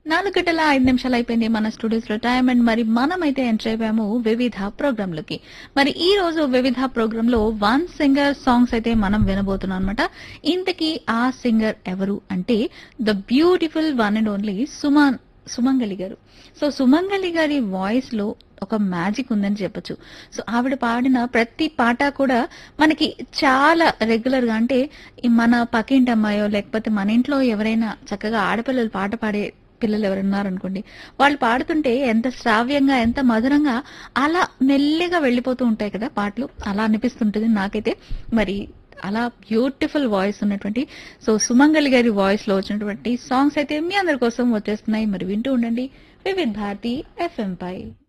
నాలుగు గంటల ఐదు నిమిషాలు అయిపోయింది మన స్టూడియోస్ లో టైం అండ్ మరి మనమైతే ఎంటర్ అయిపోయాము వివిధ ప్రోగ్రామ్ లోకి మరి ఈ రోజు వివిధ ప్రోగ్రామ్ లో వన్ సింగర్ సాంగ్స్ అయితే మనం వినబోతున్నాం అనమాట ఇంతకీ ఆ సింగర్ ఎవరు అంటే the beautiful one and only Suman Sumangali గారు సో సుమంగలి గారి వాయిస్ లో ఒక మ్యాజిక్ ఉందని చెప్పొచ్చు సో ఆవిడ పాడిన ప్రతి పాట కూడా మనకి చాలా రెగ్యులర్ గా అంటే ఈ మన పక్కింటి అమ్మాయో లేకపోతే మన ఇంట్లో ఎవరైనా చక్కగా ఆడపిల్లలు పాట పాడే పిల్లలు ఎవరు ఉన్నారనుకోండి వాళ్ళు పాడుతుంటే ఎంత శ్రావ్యంగా ఎంత మధురంగా అలా మెల్లిగా వెళ్ళిపోతూ ఉంటాయి కదా పాటలు అలా అనిపిస్తుంటుంది నాకైతే మరి అలా బ్యూటిఫుల్ వాయిస్ ఉన్నటువంటి సో సుమంగలి గారి వాయిస్ లో వచ్చినటువంటి సాంగ్స్ అయితే మీ అందరి కోసం వచ్చేస్తున్నాయి మరి వింటూ ఉండండి వివిధ్ భారతి ఎఫ్ఎం పై